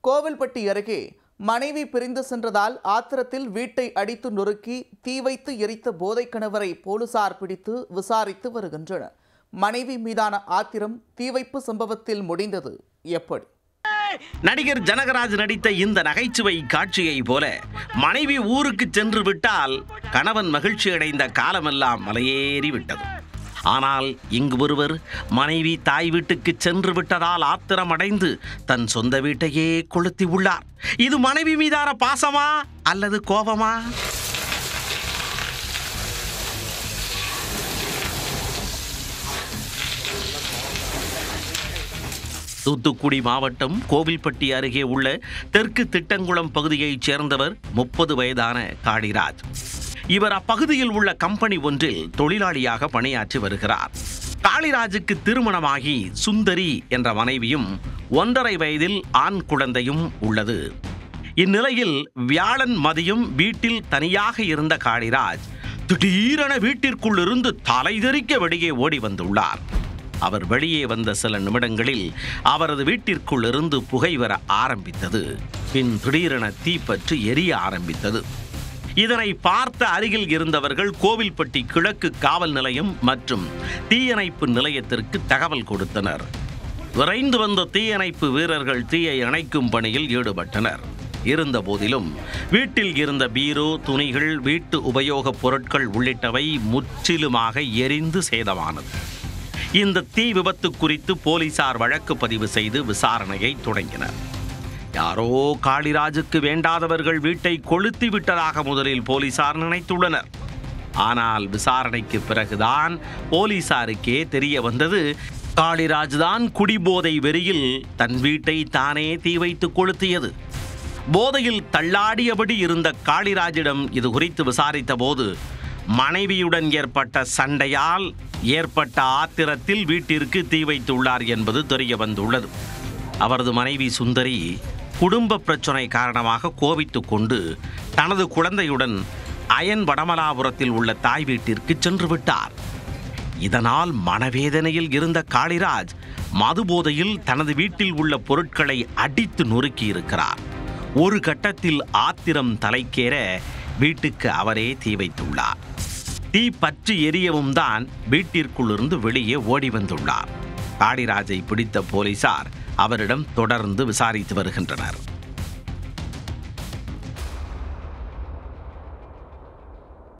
கோவில்பட்டி அருகே மனைவி பிரிந்து சென்றதால் ஆத்திரத்தில் வீட்டை அடித்து நொறுக்கி தீ வைத்து எரித்த போதைக் கணவரை போலீசார் பிடித்து விசாரித்து வருகின்றனர் மனைவி மீதான ஆத்திரம் தீ வைப்பு சம்பவத்தில் முடிந்தது எப்படி நடிகர் ஜனகராஜ் நடித்த இந்த நகைச்சுவை காட்சியை போல மனைவி ஊருக்கு சென்று விட்டால் கணவன் மகிழ்ச்சி அடைந்த காலமெல்லாம் மலையேறி விட்டது ஆனால் இங்கு ஒருவர் மனைவி தாய் வீட்டுக்கு சென்று விட்டதால் ஆத்திரம் அடைந்து தன் சொந்த வீட்டையே கொளுத்தி உள்ளார் இது மனைவி மீதான பாசமா அல்லது கோபமா தூத்துக்குடி மாவட்டம் கோவில்பட்டி அருகே உள்ள தெற்கு திட்டங்குளம் பகுதியைச் சேர்ந்தவர் முப்பது வயதான காளிராஜ் இவர் அப்பகுதியில் உள்ள கம்பெனி ஒன்றில் தொழிலாளியாக பணியாற்றி வருகிறார் காளிராஜுக்கு திருமணமாகி சுந்தரி என்ற மனைவியும் ஒன்றரை வயதில் ஆண் குழந்தையும் உள்ளது இந்நிலையில் வியாழன் மதியம் வீட்டில் தனியாக இருந்த காளிராஜ் திடீரென வீட்டிற்குள் இருந்து தலைதெறிக்க வெளியே ஓடி வந்துள்ளார் அவர் வெளியே வந்த சில நிமிடங்களில் அவரது வீட்டிற்குள் இருந்து புகை வர ஆரம்பித்தது பின் திடீரென தீப்பற்றி எரிய ஆரம்பித்தது இதனை பார்த்த அருகில் இருந்தவர்கள் கோவில்பட்டி கிழக்கு காவல் நிலையம் மற்றும் தீயணைப்பு நிலையத்திற்கு தகவல் கொடுத்தனர் விரைந்து வந்த தீயணைப்பு வீரர்கள் தீயை அணைக்கும் பணியில் ஈடுபட்டனர் இருந்த போதிலும் வீட்டில் இருந்த பீரோ துணிகள் வீட்டு உபயோகப் பொருட்கள் உள்ளிட்டவை முற்றிலுமாக எரிந்து சேதமானது இந்த தீ விபத்து குறித்து போலீசார் வழக்கு பதிவு செய்து விசாரணையை தொடங்கினர் யாரோ காளிராஜுக்கு வேண்டாதவர்கள் வீட்டை கொளுத்தி விட்டதாக முதலில் போலீசார் நினைத்துள்ளனர் ஆனால் விசாரணைக்கு பிறகுதான் போலீசாருக்கே தெரிய வந்தது காளிராஜ் தான் குடிபோதை வெறியில் தன் வீட்டை தானே தீ வைத்து கொளுத்தியது போதையில் தள்ளாடியபடி இருந்த காளிராஜிடம் இது குறித்து விசாரித்த போது மனைவியுடன் ஏற்பட்ட சண்டையால் ஏற்பட்ட ஆத்திரத்தில் வீட்டிற்கு தீ வைத்துள்ளார் என்பது தெரிய வந்துள்ளது அவரது மனைவி சுந்தரி குடும்ப பிரச்சனை காரணமாக கோபித்துக் கொண்டு தனது குழந்தையுடன் அயன் வடமலாபுரத்தில் உள்ள தாய் வீட்டிற்கு சென்று விட்டார் இதனால் மனவேதனையில் இருந்த காளிராஜ் மதுபோதையில் தனது வீட்டில் உள்ள பொருட்களை அடித்து நொறுக்கி இருக்கிறார் ஒரு கட்டத்தில் ஆத்திரம் தலைக்கேற வீட்டுக்கு அவரே தீ வைத்துள்ளார் தீ பற்றி எரியவும் தான் வீட்டிற்குள்ளிருந்து வெளியே ஓடி வந்துள்ளார் காளிராஜை பிடித்த போலீசார் அவரிடம் தொடர்ந்து விசாரித்து வருகின்றனர்